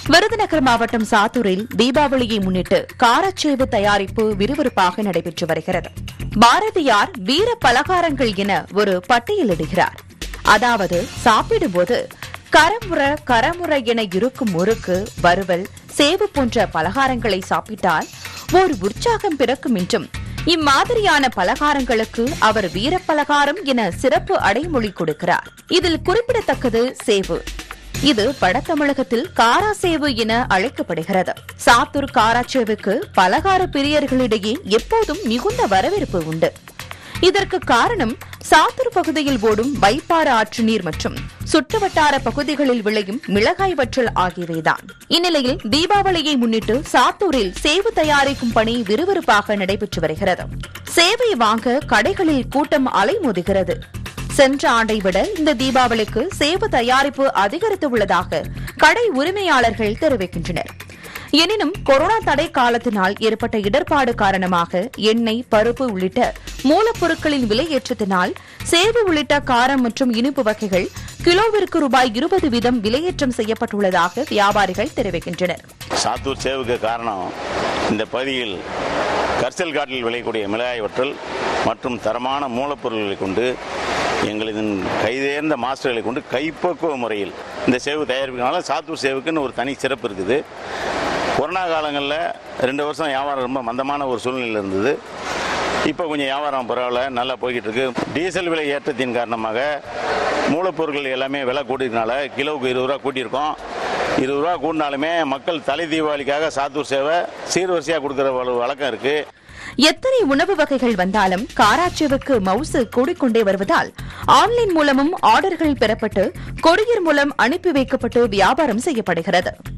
விருதுநகர் மாவட்டம் சாத்தூரில் தீபாவளியை முன்னிட்டு காரச்சேவு தயாரிப்பு விறுவிறுப்பாக நடைபெற்று வருகிறது பாரதியார் வீர பலகாரங்கள் என ஒரு பட்டியலிடுகிறார் அதாவது சாப்பிடும்போது கரமுற கரமுற என இருக்கும் முறுக்கு வறுவல் சேவு போன்ற பலகாரங்களை சாப்பிட்டால் ஒரு உற்சாகம் பிறக்கும் என்றும் இம்மாதிரியான பலகாரங்களுக்கு அவர் வீரப்பலகாரம் என சிறப்பு அடைமொழி கொடுக்கிறார் இதில் குறிப்பிடத்தக்கது சேவு இது வடதமிழகத்தில் காராசேவு என அழைக்கப்படுகிறது சாத்தூர் காராச்சேவுக்கு பலகார பிரியர்களிடையே எப்போதும் மிகுந்த வரவேற்பு உண்டு இதற்கு காரணம் சாத்தூர் பகுதியில் ஓடும் வைப்பாறு ஆற்று நீர் மற்றும் சுற்றுவட்டார பகுதிகளில் விளையும் மிளகாய் வற்றல் ஆகியவைதான் இந்நிலையில் தீபாவளியை முன்னிட்டு சாத்தூரில் சேவு தயாரிக்கும் பணி விறுவிறுப்பாக நடைபெற்று வருகிறது சேவை வாங்க கடைகளில் கூட்டம் அலைமோதுகிறது சென்ற ஆண்டை விட இந்த தீபாவளிக்கு சேவு தயாரிப்பு அதிகரித்துள்ளதாக கடை உரிமையாளர்கள் தெரிவிக்கின்றனர் எனினும் கொரோனா தடை காலத்தினால் ஏற்பட்ட இடர்பாடு காரணமாக எண்ணெய் பருப்பு உள்ளிட்ட மூலப்பொருட்களின் விலையேற்றத்தினால் சேவு உள்ளிட்ட காரம் மற்றும் இனிப்பு வகைகள் கிலோவிற்கு ரூபாய் இருபது வீதம் விலையேற்றம் செய்யப்பட்டுள்ளதாக வியாபாரிகள் தெரிவிக்கின்றனர் சாத்தூர் சேவுக்கு காரணம் இந்த பகுதியில் கரிசல் காட்டில் விளையக்கூடிய மிளகாய் வற்றல் மற்றும் தரமான மூலப்பொருட்களை கொண்டு எங்களின் கைதேர்ந்த மாஸ்டர்களை கொண்டு கைப்பக்குவ முறையில் இந்த சேவு தயாரிப்புனால சாத்தூர் சேவுக்குன்னு ஒரு தனி சிறப்பு இருக்குது கொரோனா காலங்களில் ரெண்டு வருஷம் வியாபாரம் ரொம்ப மந்தமான ஒரு சூழ்நிலை இருந்தது இப்போ கொஞ்சம் வியாபாரம் பரவாயில்ல நல்லா போய்கிட்டு இருக்கு டீசல் விலை ஏற்றத்தின் காரணமாக மூலப்பொருட்கள் எல்லாமே விலை கூட்டினால கிலோவுக்கு இருபது ரூபா கூட்டியிருக்கோம் இருபது ரூபா கூட்டினாலுமே மக்கள் தலை தீபாவளிக்காக சாத்தூர் சேவை சீர்வரிசையாக கொடுக்குற வழ- வழக்கம் இருக்குது எத்தனை உணவு வகைகள் வந்தாலும் காராச்சேவுக்கு மவுசு கூடிக்கொண்டே வருவதால் ஆன்லைன் மூலமும் ஆர்டர்கள் பெறப்பட்டு கொரியர் மூலம் அனுப்பி வைக்கப்பட்டு வியாபாரம் செய்யப்படுகிறது